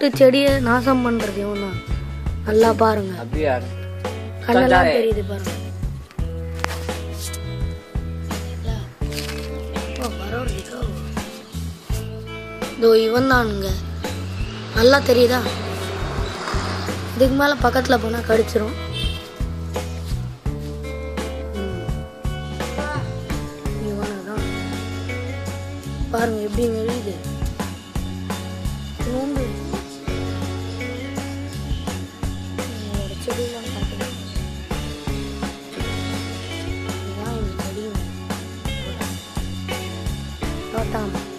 போட்டு செடியை நாசம் பண்றது இவன் தான் நல்லா பாருங்க அப்படியா கண்ணெல்லாம் தெரியுது பாருங்க ஓ, பரவாயில்லைக்கா. இதோ இவன் தானுங்க நல்லா தெரியுதா இதுக்கு மேல பக்கத்துல போனா கடிச்சிரும் ம். இவனைதான். பாருங்க எப்படி நெளியுது நோம்பு உங்களோட செடியெல்லாம் காட்டுறேன் இதுதான் எங்க செடிங்க தோட்டம்